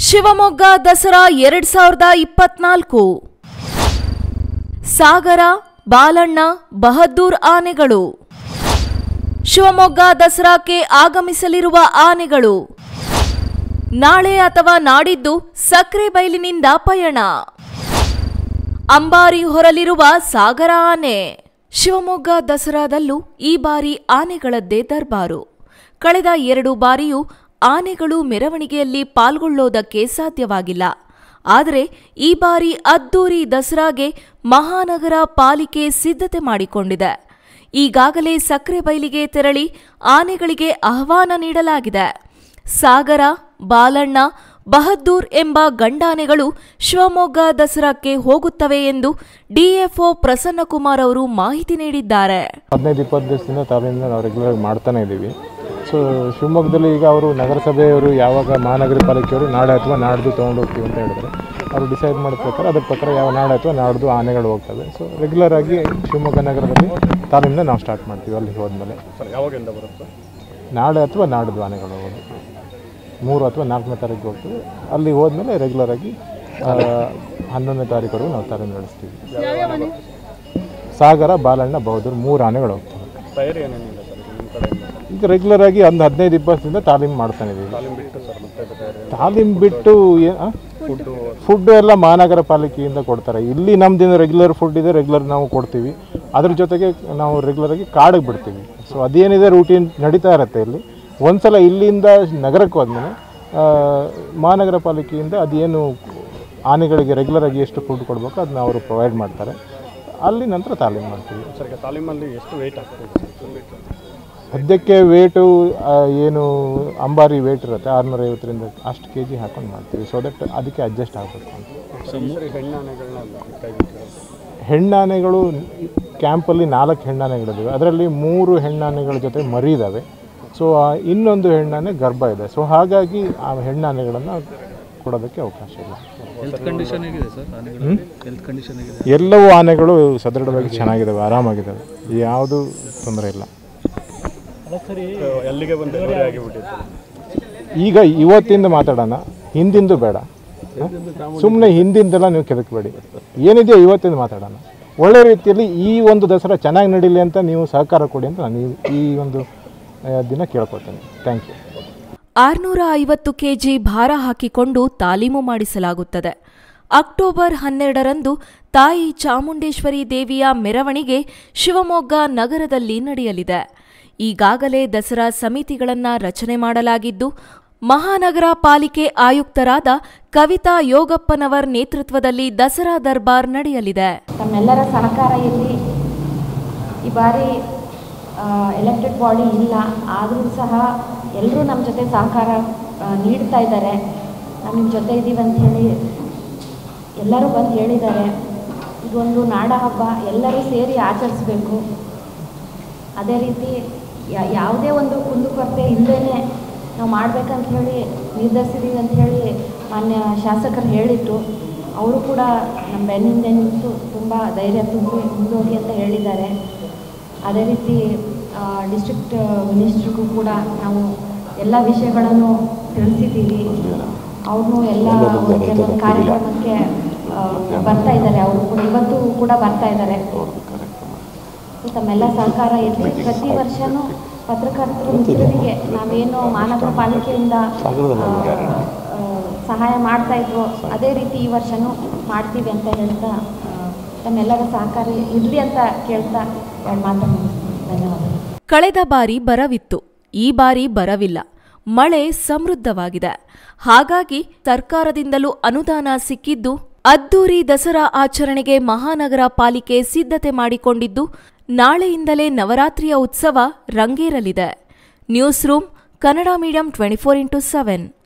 ಶಿವಮೊಗ್ಗ ದಸರಾ ಎರಡ್ ಸಾವಿರದ ಇಪ್ಪತ್ನಾಲ್ಕು ಸಾಗರ ಬಾಲಣ್ಣ ಬಹದ್ದೂರ್ ಆನೆಗಳು ಶಿವಮೊಗ್ಗ ದಸರಾಕ್ಕೆ ಆಗಮಿಸಲಿರುವ ಆನೆಗಳು ನಾಳೆ ಅಥವಾ ನಾಡಿದ್ದು ಸಕ್ರೆ ಬೈಲಿನಿಂದ ಪಯಣ ಅಂಬಾರಿ ಹೊರಲಿರುವ ಸಾಗರ ಆನೆ ಶಿವಮೊಗ್ಗ ದಸರಾದಲ್ಲೂ ಈ ಬಾರಿ ಆನೆಗಳದ್ದೇ ದರ್ಬಾರು ಕಳೆದ ಎರಡು ಬಾರಿಯೂ ಆನೆಗಳು ಮೆರವಣಿಗೆಯಲ್ಲಿ ಪಾಲ್ಗೊಳ್ಳೋದಕ್ಕೆ ಸಾಧ್ಯವಾಗಿಲ್ಲ ಆದರೆ ಈ ಬಾರಿ ಅದ್ದೂರಿ ದಸರಾಗೆ ಮಹಾನಗರ ಪಾಲಿಕೆ ಸಿದ್ಧತೆ ಮಾಡಿಕೊಂಡಿದೆ ಈಗಾಗಲೇ ಸಕ್ರೆ ಬೈಲಿಗೆ ತೆರಳಿ ಆನೆಗಳಿಗೆ ಆಹ್ವಾನ ನೀಡಲಾಗಿದೆ ಸಾಗರ ಬಾಲಣ್ಣ ಬಹದ್ದೂರ್ ಎಂಬ ಗಂಡಾನೆಗಳು ಶಿವಮೊಗ್ಗ ದಸರಾಕ್ಕೆ ಹೋಗುತ್ತವೆ ಎಂದು ಡಿಎಫ್ಒ ಪ್ರಸನ್ನಕುಮಾರ್ ಅವರು ಮಾಹಿತಿ ನೀಡಿದ್ದಾರೆ ಹದಿನೈದು ಇಪ್ಪತ್ತು ದಿವಸದಿಂದ ತಾಲೂಕಿನಿಂದ ನಾವು ರೆಗ್ಯುಲರ್ ಮಾಡ್ತಾನೆ ಇದ್ದೀವಿ ಸೊ ಶಿವಮೊಗ್ಗದಲ್ಲಿ ಈಗ ಅವರು ನಗರಸಭೆಯವರು ಯಾವಾಗ ಮಹಾನಗರ ಪಾಲಿಕೆಯವರು ನಾಳೆ ಅಥವಾ ನಾಡ್ದು ತೊಗೊಂಡು ಹೋಗ್ತೀವಿ ಅಂತ ಹೇಳಿದ್ರೆ ಅವರು ಡಿಸೈಡ್ ಮಾಡಿದ ಪ್ರಕಾರ ಅದ್ರ ಪ್ರಕಾರ ಯಾವ ನಾಳೆ ಅಥವಾ ನಾಡ್ದು ಆನೆಗಳು ಹೋಗ್ತವೆ ಸೊ ರೆಗ್ಯುಲರ್ ಆಗಿ ಶಿವಮೊಗ್ಗ ನಗರದಲ್ಲಿ ತಾಲೂಕಿನಿಂದ ನಾವು ಸ್ಟಾರ್ಟ್ ಮಾಡ್ತೀವಿ ಅಲ್ಲಿ ಹೋದ್ಮೇಲೆ ಯಾವಾಗಿಂದ ಬರುತ್ತೆ ನಾಳೆ ಅಥವಾ ನಾಡ್ದು ಆನೆಗಳು ಹೋಗೋದು ಮೂರು ಅಥವಾ ನಾಲ್ಕನೇ ತಾರೀಕು ಹೋಗ್ತೀವಿ ಅಲ್ಲಿ ಹೋದ್ಮೇಲೆ ರೆಗ್ಯುಲರ್ ಆಗಿ ಆ, ಹನ್ನೊಂದನೇ ತಾರೀಕುವರೆಗೂ ನಾವು ತಾಲೀಮು ನಡೆಸ್ತೀವಿ ಸಾಗರ ಬಾಲಣ್ಣ ಬೌದ್ಧರು ಮೂರು ಆನೆಗಳು ಹೋಗ್ತವೆ ತಯಾರಿ ಏನೇನಿಲ್ಲ ಸರ್ ನಿಮ್ಮ ಕಡೆಯಿಂದ ಈಗ ರೆಗ್ಯುಲರ್ ಆಗಿ ಒಂದು ಹದಿನೈದು ಇಪ್ಪತ್ತರಿಂದ ತಾಲೀಮು ಮಾಡ್ತಾನೆ ಇದೀವಿ ತಾಲೀಮ್ ಬಿಟ್ಟು ಸರ್ ಮತ್ತೆ ತಯಾರಿ ತಾಲೀಮ್ ಬಿಟ್ಟು ಫುಡ್ಡು ಫುಡ್ ಎಲ್ಲ ಮಹಾನಗರ ಪಾಲಿಕೆಯಿಂದ ಕೊಡ್ತಾರೆ ಇಲ್ಲಿ ನಮ್ದಿನ ರೆಗ್ಯುಲರ್ ಫುಡ್ ಇದೆ ರೆಗ್ಯುಲರ್ ನಾವು ಕೊಡ್ತೀವಿ ಅದ್ರ ಜೊತೆಗೆ ನಾವು ರೆಗ್ಯುಲರ್ ಆಗಿ ಕಾಡಿಗೆ ಬಿಡ್ತೀವಿ ಸೊ ಅದೇನಿದೆ ರೂಟೀನ್ ನಡೀತಾ ಇರುತ್ತೆ ಇಲ್ಲಿ ಒಂದ್ಸಲ ಇಲ್ಲಿಂದ ನಗರಕ್ಕೆ ಹೋದ್ಮೇಲೆ ಆ, ಮಹಾನಗರ ಪಾಲಿಕೆಯಿಂದ ಅದೇನು ಆನೆಗಳಿಗೆ ರೆಗ್ಯುಲರ್ ಆಗಿ ಎಷ್ಟು ಫುಡ್ ಕೊಡಬೇಕು ಅದನ್ನ ಅವರು ಪ್ರೊವೈಡ್ ಮಾಡ್ತಾರೆ ಅಲ್ಲಿ ನಂತರ ತಾಲೀಮ್ ಮಾಡ್ತೀವಿ ಸರ್ ಈಗ ತಾಲೀಮಲ್ಲಿ ಎಷ್ಟು ವೆಯ್ಟ್ ಆಗ್ತದೆ ಸದ್ಯಕ್ಕೆ ವೇಟು ಏನು ಅಂಬಾರಿ ವೇಟ್ ಇರುತ್ತೆ ಆರುನೂರ ಐವತ್ತರಿಂದ ಅಷ್ಟು ಕೆ ಜಿ ಹಾಕೊಂಡು ಮಾಡ್ತೀವಿ ಸೊ ದಟ್ ಅದಕ್ಕೆ ಅಡ್ಜಸ್ಟ್ ಆಗಬೇಕು ಅಂತ ಸರಿ ಹೆಣ್ಣಾನೆಗಳನ್ನ ಕೈಬಿಟ್ಟಿರೋದು ಹೆಣ್ಣಾನೆಗಳು ಕ್ಯಾಂಪಲ್ಲಿ ನಾಲ್ಕು ಹೆಣ್ಣಾನೆಗಳಿದ್ದಾವೆ ಅದರಲ್ಲಿ ಮೂರು ಹೆಣ್ಣಾನೆಗಳ ಜೊತೆ ಮರಿ ಇದ್ದಾವೆ ಸೊ ಇನ್ನೊಂದು ಹೆಣ್ಣಾನೆ ಗರ್ಭ ಇದೆ ಸೊ ಹಾಗಾಗಿ ಆ ಹೆಣ್ಣಾನೆಗಳನ್ನು ಕೊಡೋದಕ್ಕೆ ಅವಕಾಶ ಇಲ್ಲ ಹೆಲ್ತ್ ಕಂಡೀಷನ್ ಹೇಗಿದೆ ಸರ್ ಆನೆಗಳು ಹೆಲ್ತ್ ಕಂಡೀಷನ್ ಹೇಗಿದೆ ಎಲ್ಲವೂ ಆನೆಗಳು ಸದೃಢವಾಗಿ ಚೆನ್ನಾಗಿದ್ದಾವೆ ಆರಾಮಾಗಿದ್ದಾವೆ ಯಾವುದು ತೊಂದರೆ ಇಲ್ಲ ಎಲ್ಲಿಗೆ ಬಂದು ಡೆಲಿವರಿ ಆಗಿಬಿಟ್ಟಿತ್ತು ಈಗ ಇವತ್ತಿಂದ ಮಾತಾಡೋಣ ಹಿಂದಿಂದು ಬೇಡ ಸುಮ್ಮನೆ ಹಿಂದಿಂದೆಲ್ಲ ನೀವು ಕೆದಕಬೇಡಿ ಏನಿದೆಯೋ ಇವತ್ತಿಂದ ಮಾತಾಡೋಣ ಒಳ್ಳೆ ರೀತಿಯಲ್ಲಿ ಈ ಒಂದು ದಸರಾ ಚೆನ್ನಾಗಿ ನಡೀಲಿ ಅಂತ ನೀವು ಸಹಕಾರ ಕೊಡಿ ಅಂತ ನಾನು ಈ- ಈ ಒಂದು ಆ, ದಿನ ಕೇಳ್ಕೊತೇನೆ ಥ್ಯಾಂಕ್ ಯು ಆರ್ನೂರ ಐವತ್ತು ಕೆಜಿ ಭಾರ ಹಾಕಿಕೊಂಡು ತಾಲೀಮು ಮಾಡಿಸಲಾಗುತ್ತದೆ ಅಕ್ಟೋಬರ್ ಹನ್ನೆರಡರಂದು ತಾಯಿ ಚಾಮುಂಡೇಶ್ವರಿ ದೇವಿಯ ಮೆರವಣಿಗೆ ಶಿವಮೊಗ್ಗ ನಗರದಲ್ಲಿ ನಡೆಯಲಿದೆ ಈಗಾಗಲೇ ದಸರಾ ಸಮಿತಿಗಳನ್ನು ರಚನೆ ಮಾಡಲಾಗಿದ್ದು ಮಹಾನಗರ ಪಾಲಿಕೆ ಆಯುಕ್ತರಾದ ಕವಿತಾ ಯೋಗಪ್ಪನವರ್ ನೇತೃತ್ವದಲ್ಲಿ ದಸರಾ ದರ್ಬಾರ್ ನಡೆಯಲಿದೆ ತಮ್ಮೆಲ್ಲರ ಸಹಕಾರ ಇಲ್ಲಿ ಈ ಬಾರಿ ಎಲೆಕ್ಟೆಡ್ ಬಾಡಿ ಇಲ್ಲ ಆದರೂ ಸಹ ಎಲ್ಲರೂ ನಮ್ಮ ಜೊತೆ ಸಹಕಾರ ಆ, ನೀಡ್ತಾ ಇದ್ದಾರೆ ನಾವು ನಿಮ್ಮ ಜೊತೆ ಇದ್ದೀವಿ ಅಂತ ಹೇಳಿ ಎಲ್ಲರೂ ಬಂದು ಹೇಳಿದ್ದಾರೆ ಇದೊಂದು ನಾಡ ಹಬ್ಬ ಎಲ್ಲರೂ ಸೇರಿ ಆಚರಿಸ್ಬೇಕು ಅದೇ ರೀತಿ ಯಾ- ಯಾವುದೇ ಒಂದು ಕುಂದುಕೊರತೆ ಇಲ್ಲದೇ ನಾವು ಮಾಡ್ಬೇಕಂತ ಹೇಳಿ ನಿರ್ಧರಿಸಿದ್ದೀವಿ ಅಂತ ಹೇಳಿ ಮಾನ್ಯ ಶಾಸಕರು ಹೇಳಿದ್ರು ಅವರು ಕೂಡ ನಮ್ಮ ಬೆನ್ನಿಂದೆ ನಿಂತು ತುಂಬ ಧೈರ್ಯ ತುಂಬಿ ಮುಂದೋಗಿ ಅಂತ ಹೇಳಿದ್ದಾರೆ ಅದೇ ರೀತಿ ಡಿಸ್ಟ್ರಿಕ್ಟ್ ಮಿನಿಸ್ಟ್ರಿಗೂ ಕೂಡ ನಾವು ಎಲ್ಲ ವಿಷಯಗಳನ್ನು ತಿಳಿಸಿದ್ದೀವಿ ಅವ್ರನ್ನೂ ಎಲ್ಲ ಕೆಲವೊಂದು ಕಾರ್ಯಕ್ರಮಕ್ಕೆ ಆ, ಬರ್ತಾ ಇದ್ದಾರೆ ಅವರು ಕೂಡ ಇವತ್ತು ಕೂಡ ಬರ್ತಾ ಇದ್ದಾರೆ ಸೊ ತಮ್ಮೆಲ್ಲ ಸಹಕಾರ ಇರಲಿ ಪ್ರತಿ ವರ್ಷನೂ ಪತ್ರಕರ್ತರು ಮಿತ್ರರಿಗೆ ನಾವೇನು ಮಾನವ ಪಾಲಿಕೆಯಿಂದ ಆ, ಆ, ಸಹಾಯ ಮಾಡ್ತಾ ಇದ್ವೋ ಅದೇ ರೀತಿ ಈ ವರ್ಷನೂ ಮಾಡ್ತೀವಿ ಅಂತ ಹೇಳ್ತಾ ಆ, ತಮ್ಮೆಲ್ಲರ ಸಹಕಾರ ಇರಲಿ ಅಂತ ಕೇಳ್ತಾ ಎರಡು ಮಾತು ಮುಗಿಸ್ತೀನಿ ಧನ್ಯವಾದಗಳು ಕಳೆದ ಬಾರಿ ಬರವಿತ್ತು ಈ ಬಾರಿ ಬರವಿಲ್ಲ ಮಳೆ ಸಮೃದ್ಧವಾಗಿದೆ ಹಾಗಾಗಿ ಸರ್ಕಾರದಿಂದಲೂ ಅನುದಾನ ಸಿಕ್ಕಿದ್ದು ಅದ್ದೂರಿ ದಸರಾ ಆಚರಣೆಗೆ ಮಹಾನಗರ ಪಾಲಿಕೆ ಸಿದ್ಧತೆ ಮಾಡಿಕೊಂಡಿದ್ದು ನಾಳೆಯಿಂದಲೇ ನವರಾತ್ರಿಯ ಉತ್ಸವ ರಂಗೇರಲಿದೆ news room Kannada medium twenty four into seven